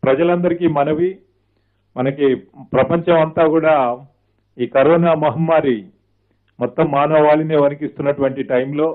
ప్రజలందరికీ మనవి మనకి ప్రపంచం అంతా కూడా ఈ కరోనా మహమ్మారి మొత్తం మానవాళిని వణికిస్తున్నటువంటి టైంలో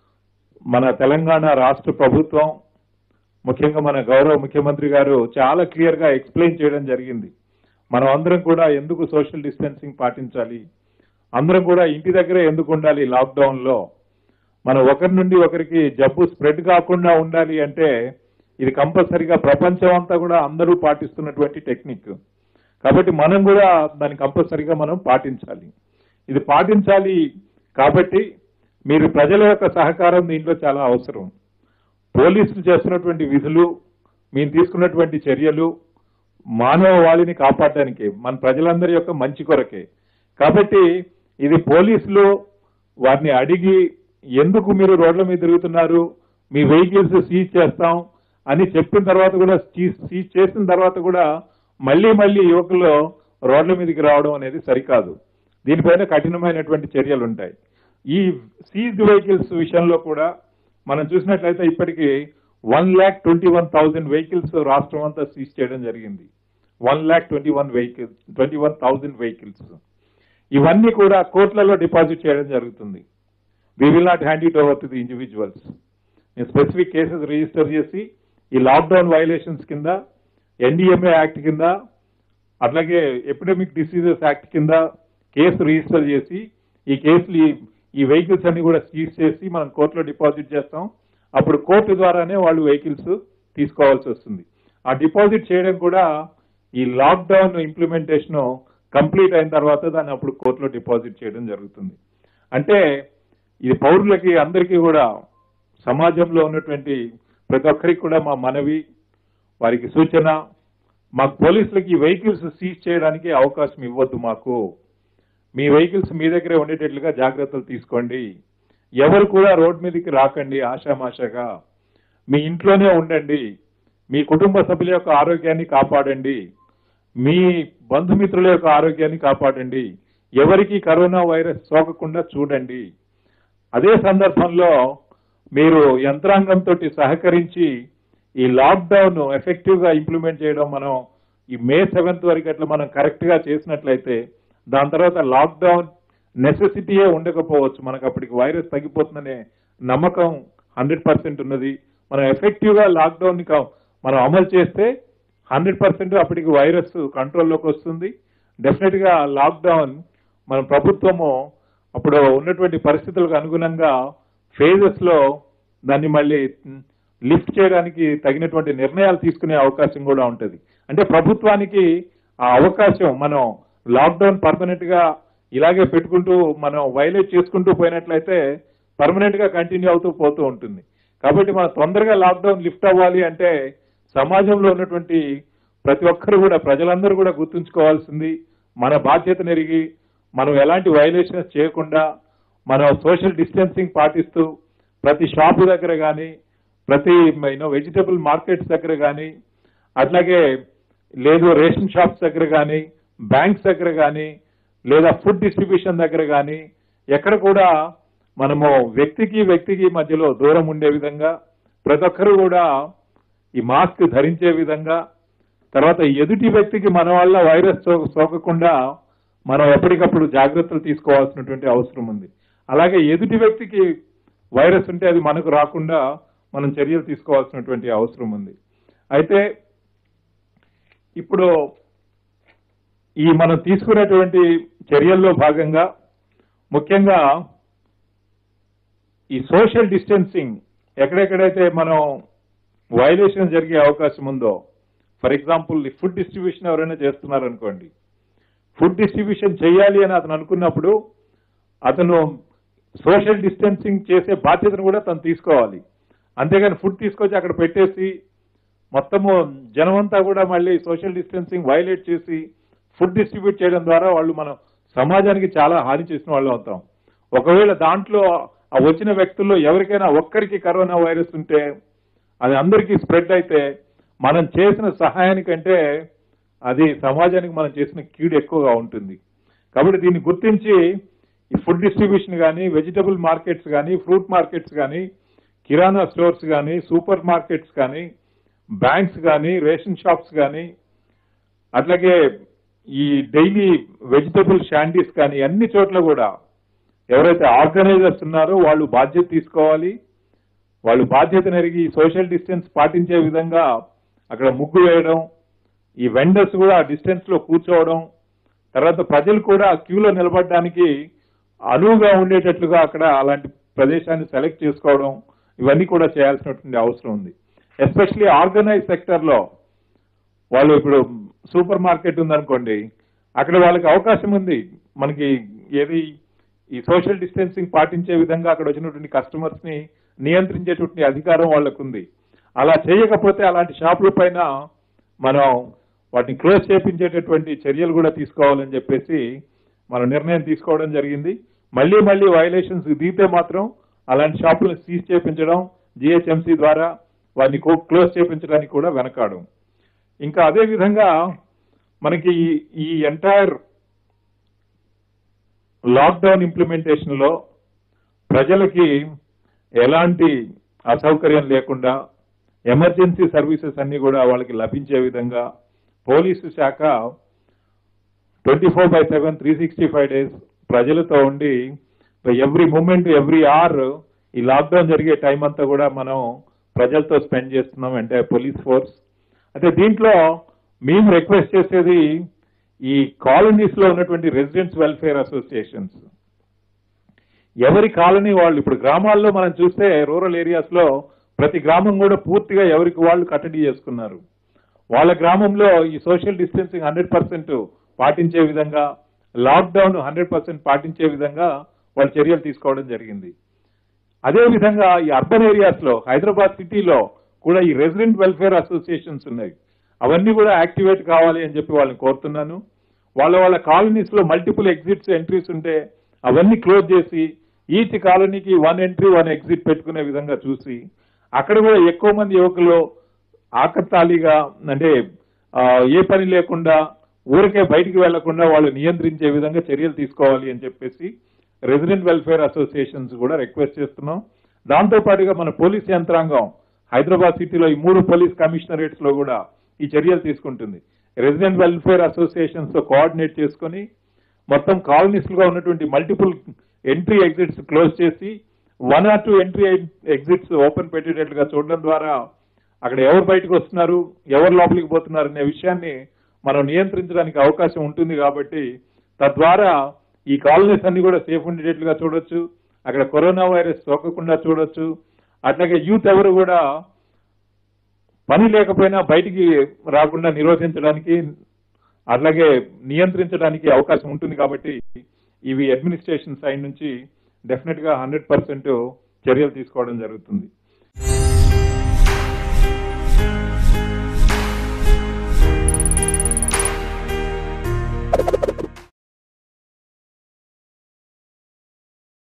మన తెలంగాణ రాష్ట్ర ప్రభుత్వం ముఖ్యంగా మన గౌరవ ముఖ్యమంత్రి గారు చాలా క్లియర్ గా ఎక్స్ప్లెయిన్ చేయడం జరిగింది మనం అందరం కూడా ఎందుకు సోషల్ డిస్టెన్సింగ్ పాటించాలి అందరం కూడా ఇంటి దగ్గరే ఎందుకు ఉండాలి లాక్డౌన్ లో మనం ఒకరి నుండి ఒకరికి జబ్బు స్ప్రెడ్ కాకుండా ఉండాలి అంటే ఇది కంపల్సరిగా ప్రపంచం అంతా కూడా అందరూ పాటిస్తున్నటువంటి టెక్నిక్ కాబట్టి మనం కూడా దాన్ని కంపల్సరిగా మనం పాటించాలి ఇది పాటించాలి కాబట్టి మీరు ప్రజల యొక్క సహకారం దీంట్లో చాలా అవసరం పోలీసులు చేస్తున్నటువంటి విధులు మేము తీసుకున్నటువంటి చర్యలు మానవ వాళిని కాపాడడానికి మన ప్రజలందరి యొక్క మంచి కొరకే కాబట్టి ఇది పోలీసులు వారిని అడిగి ఎందుకు మీరు రోడ్ల మీద తిరుగుతున్నారు మీ వెహికల్స్ సీజ్ చేస్తాం అని చెప్పిన తర్వాత కూడా సీజ్ చేసిన తర్వాత కూడా మళ్ళీ మళ్ళీ యువకులు రోడ్ల మీదకి రావడం అనేది సరికాదు దీనిపైన కఠినమైనటువంటి చర్యలు ఉంటాయి ఈ సీజ్డ్ వెహికల్స్ విషయంలో కూడా మనం చూసినట్లయితే ఇప్పటికీ one lakh twenty one thousand vehicles రాష్ట్రం అంతా సీజ్ చేయడం జరిగింది one lakh twenty one vehicles twenty one thousand vehicles ఇవన్నీ కూడా కోర్టులలో డిపాజిట్ చేయడం జరుగుతుంది we will not hand it over to the individuals specific cases register చేసి ఈ లాక్డౌన్ వైలేషన్స్ కింద ఎన్డీఎంఏ యాక్ట్ కింద అట్లాగే ఎపిడమిక్ డిసీజెస్ యాక్ట్ కింద కేసు రిజిస్టర్ చేసి ఈ కేసులు ఈ- ఈ వెహికల్స్ అన్ని కూడా సీజ్ చేసి మనం కోర్టులో డిపాజిట్ చేస్తాం అప్పుడు కోర్టు ద్వారానే వాళ్ళు వెహికల్స్ తీసుకోవాల్సి వస్తుంది ఆ డిపాజిట్ చేయడం కూడా ఈ లాక్డౌన్ ఇంప్లిమెంటేషన్ కంప్లీట్ అయిన తర్వాత దాన్ని అప్పుడు కోర్టులో డిపాజిట్ చేయడం జరుగుతుంది అంటే ఇది పౌరులకి అందరికీ కూడా సమాజంలో ఉన్నటువంటి ప్రతి ఒక్కరికి కూడా మా మనవి వారికి సూచన మాకు పోలీసులకి ఈ వెహికల్స్ సీజ్ చేయడానికి అవకాశం ఇవ్వద్దు మాకు మీ వెహికల్స్ మీ దగ్గరే ఉండేటట్లుగా జాగ్రత్తలు తీసుకోండి ఎవరు కూడా రోడ్ మీదకి రాకండి ఆషామాషగా మీ ఇంట్లోనే ఉండండి మీ కుటుంబ సభ్యుల యొక్క ఆరోగ్యాన్ని కాపాడండి మీ బంధుమిత్రుల యొక్క ఆరోగ్యాన్ని కాపాడండి ఎవరికి కరోనా వైరస్ సోకకుండా చూడండి అదే సందర్భంలో మీరు యంత్రాంగంతో సహకరించి ఈ లాక్డౌన్ ఎఫెక్టివ్ గా ఇంప్లిమెంట్ చేయడం మనం ఈ మే సెవెంత్ వరకు అట్లా మనం కరెక్ట్ గా చేసినట్లయితే దాని తర్వాత లాక్డౌన్ నెసెసిటీయే ఉండకపోవచ్చు మనకు అప్పటికి వైరస్ తగ్గిపోతుందనే నమ్మకం హండ్రెడ్ పర్సెంట్ ఉన్నది మనం ఎఫెక్టివ్ గా లాక్డౌన్ ని కా- మనం అమలు చేస్తే హండ్రెడ్ పర్సెంట్ అప్పటికి వైరస్ కంట్రోల్లోకి వస్తుంది డెఫినెట్ గా లాక్డౌన్ మన ప్రభుత్వము అప్పుడు ఉన్నటువంటి పరిస్థితులకు అనుగుణంగా ఫేజెస్ లో దాన్ని మళ్ళీ లిఫ్ట్ చేయడానికి తగినటువంటి నిర్ణయాలు తీసుకునే అవకాశం కూడా ఉంటుంది అంటే ప్రభుత్వానికి ఆ అవకాశం మనం లాక్డౌన్ పర్మనెంట్ గా ఇలాగే పెట్టుకుంటూ మనం వైలేట్ చేసుకుంటూ పోయినట్లయితే పర్మనెంట్ గా కంటిన్యూ అవుతూ పోతూ ఉంటుంది కాబట్టి మనం తొందరగా లాక్డౌన్ లిఫ్ట్ అవ్వాలి అంటే సమాజంలో ఉన్నటువంటి ప్రతి ఒక్కరు కూడా ప్రజలందరూ కూడా గుర్తుంచుకోవాల్సింది మన బాధ్యతను ఎరిగి మనం ఎలాంటి వైలేషన్స్ చేయకుండా మనం సోషల్ డిస్టెన్సింగ్ పాటిస్తూ ప్రతి షాపు దగ్గర కానీ ప్రతి యూనో వెజిటబుల్ మార్కెట్స్ దగ్గర కానీ అట్లాగే లేదు రేషన్ షాప్స్ దగ్గర కానీ బ్యాంక్స్ దగ్గర కానీ లేదా ఫుడ్ డిస్ట్రిబ్యూషన్ దగ్గర కానీ ఎక్కడ కూడా మనము వ్యక్తికి వ్యక్తికి మధ్యలో దూరం ఉండే విధంగా ప్రతి ఒక్కరు కూడా ఈ మాస్క్ ధరించే విధంగా తర్వాత ఎదుటి వ్యక్తికి మన వల్ల వైరస్ సో- సోకకుండా మనం ఎప్పటికప్పుడు జాగ్రత్తలు తీసుకోవాల్సినటువంటి అవసరం ఉంది అలాగే ఎదుటి వ్యక్తికి వైరస్ ఉంటే అది మనకు రాకుండా మనం చర్యలు తీసుకోవాల్సినటువంటి అవసరం ఉంది అయితే ఇప్పుడు ఈ మనం తీసుకునేటువంటి చర్యల్లో భాగంగా ముఖ్యంగా ఈ సోషల్ డిస్టెన్సింగ్ ఎక్కడెక్కడైతే మనం వైలేషన్ జరిగే అవకాశం ఉందో ఫర్ ఎగ్జాంపుల్ ఈ ఫుడ్ డిస్ట్రిబ్యూషన్ ఎవరైనా చేస్తున్నారు అనుకోండి ఫుడ్ డిస్ట్రిబ్యూషన్ చేయాలి అని అతను అనుకున్నప్పుడు అతను సోషల్ డిస్టెన్సింగ్ చేసే బాధ్యతను కూడా తను తీసుకోవాలి అంతేగాని ఫుడ్ తీసుకొచ్చి అక్కడ పెట్టేసి మొత్తము జనమంతా కూడా మళ్ళీ సోషల్ డిస్టెన్సింగ్ వైలేట్ చేసి ఫుడ్ డిస్ట్రిబ్యూట్ చేయడం ద్వారా వాళ్ళు మనం సమాజానికి చాలా హాని చేసిన వాళ్ళు అవుతాం ఒకవేళ దాంట్లో ఆ వచ్చిన వ్యక్తుల్లో ఎవరికైనా ఒక్కరికి కరోనా వైరస్ ఉంటే అది అందరికీ స్ప్రెడ్ అయితే మనం చేసిన సహాయానికంటే అది సమాజానికి మనం చేసిన కీడు ఎక్కువగా ఉంటుంది కాబట్టి దీన్ని గుర్తించి ఈ ఫుడ్ డిస్ట్రిబ్యూషన్ కానీ వెజిటబుల్ మార్కెట్స్ కానీ ఫ్రూట్ మార్కెట్స్ కానీ కిరాణా స్టోర్స్ కానీ సూపర్ మార్కెట్స్ కానీ బ్యాంక్స్ కానీ రేషన్ షాప్స్ కానీ అట్లాగే ఈ డైలీ వెజిటబుల్ షాండీస్ కానీ అన్ని చోట్ల కూడా ఎవరైతే ఆర్గనైజర్స్ ఉన్నారో వాళ్ళు బాధ్యత తీసుకోవాలి వాళ్ళు బాధ్యత నెరిగి సోషల్ డిస్టెన్స్ పాటించే విధంగా అక్కడ ముగ్గు వేయడం ఈ వెండర్స్ కూడా డిస్టెన్స్ లో కూర్చోవడం తర్వాత ప్రజలు కూడా క్యూలో నిలబడడానికి అనువుగా ఉండేటట్లుగా అక్కడ అలాంటి ప్రదేశాన్ని సెలెక్ట్ చేసుకోవడం ఇవన్నీ కూడా చేయాల్సినటువంటి అవసరం ఉంది ఎస్పెషలీ ఆర్గనైజ్ సెక్టర్ లో వాళ్ళు ఇప్పుడు సూపర్ మార్కెట్ ఉందనుకోండి అక్కడ వాళ్ళకి అవకాశం ఉంది మనకి ఏది ఈ సోషల్ డిస్టెన్సింగ్ పాటించే విధంగా అక్కడ వచ్చినటువంటి కస్టమర్స్ ని నియంత్రించేటువంటి అధికారం వాళ్ళకు ఉంది అలా చేయకపోతే అలాంటి షాపుల పైన మనం వాటిని క్లోజ్ చేపించేటటువంటి చర్యలు కూడా తీసుకోవాలని చెప్పేసి మనం నిర్ణయం తీసుకోవడం జరిగింది మళ్ళీ మళ్ళీ వైలేషన్స్ దిగితే మాత్రం అలాంటి షాపులను సీజ్ చేపించడం జిహెచ్ఎంసీ ద్వారా వాటిని క్లోజ్ చేపించడానికి కూడా వెనకాడు ఇంకా అదే విధంగా మనకి ఈ- ఈ ఎంటైర్ లాక్డౌన్ ఇంప్లిమెంటేషన్ లో ప్రజలకి ఎలాంటి అసౌకర్యం లేకుండా ఎమర్జెన్సీ సర్వీసెస్ అన్ని కూడా వాళ్ళకి లభించే విధంగా పోలీసు శాఖ twenty four by seven three sixty five days ప్రజలతో ఉండి ఎవ్రీ మూమెంట్ ఎవ్రీ అవర్ ఈ లాక్డౌన్ జరిగే టైం అంతా కూడా మనం ప్రజలతో స్పెండ్ చేస్తున్నాం అంటే పోలీస్ ఫోర్స్ అయితే దీంట్లో మేము రిక్వెస్ట్ చేసేది ఈ కాలనీస్ లో ఉన్నటువంటి రెసిడెంట్స్ వెల్ఫేర్ అసోసియేషన్స్ ఎవరి కాలనీ వాళ్ళు ఇప్పుడు గ్రామాల్లో మనం చూస్తే రూరల్ ఏరియాస్ లో ప్రతి గ్రామం కూడా పూర్తిగా ఎవరికి వాళ్ళు కట్టడి చేసుకున్నారు వాళ్ళ గ్రామంలో ఈ సోషల్ డిస్టెన్సింగ్ హండ్రెడ్ పర్సెంట్ పాటించే విధంగా లాక్డౌన్ హండ్రెడ్ పర్సెంట్ పాటించే విధంగా వాళ్ళు చర్యలు తీసుకోవడం జరిగింది అదే విధంగా ఈ అర్బన్ ఏరియాస్ లో హైదరాబాద్ సిటీలో కూడా ఈ రెసిడెంట్ వెల్ఫేర్ అసోసియేషన్స్ ఉన్నాయి అవన్నీ కూడా యాక్టివేట్ కావాలి అని చెప్పి వాళ్ళని కోరుతున్నాను వాళ్ళ వాళ్ళ కాలనీస్ లో మల్టిపుల్ ఎగ్జిట్స్ ఎంట్రీస్ ఉంటే అవన్నీ క్లోజ్ చేసి ఈచ్ కాలనీకి వన్ ఎంట్రీ వన్ ఎగ్జిట్ పెట్టుకునే విధంగా చూసి అక్కడ కూడా ఎక్కువ మంది యువకులు ఆకతాళిగా అంటే ఆ, ఏ పని లేకుండా ఊరికే బయటికి వెళ్లకుండా వాళ్ళు నియంత్రించే విధంగా చర్యలు తీసుకోవాలి అని చెప్పేసి రెసిడెంట్ వెల్ఫేర్ అసోసియేషన్స్ కూడా రిక్వెస్ట్ చేస్తున్నాం దాంతో పాటుగా మన పోలీస్ యంత్రాంగం హైదరాబాద్ సిటీలో ఈ మూడు పోలీస్ కమిషనరేట్స్ లో కూడా ఈ చర్యలు తీసుకుంటుంది రెసిడెంట్ వెల్ఫేర్ అసోసియేషన్స్ తో కోఆర్డినేట్ చేసుకొని మొత్తం కాలనీస్ గా ఉన్నటువంటి మల్టిపుల్ ఎంట్రీ ఎగ్జిట్స్ క్లోజ్ చేసి one or two entry exits open పెట్టేటట్లుగా చూడడం ద్వారా అక్కడ ఎవరు బయటకు వస్తున్నారు ఎవరు లోపలికి పోతున్నారు అనే విషయాన్ని మనం నియంత్రించడానికి అవకాశం ఉంటుంది కాబట్టి తద్వారా ఈ కాలనీస్ అన్ని కూడా సేఫ్ ఉండేటట్లుగా చూడొచ్చు అక్కడ కరోనా వైరస్ సోకకుండా చూడొచ్చు అట్లాగే యూత్ ఎవరు కూడా పని లేకపోయినా బయటికి రాకుండా నిరోధించడానికి అట్లాగే నియంత్రించడానికి అవకాశం ఉంటుంది కాబట్టి ఇవి అడ్మినిస్ట్రేషన్ సైడ్ నుంచి డెఫినెట్ గా హండ్రెడ్ చర్యలు తీసుకోవడం జరుగుతుంది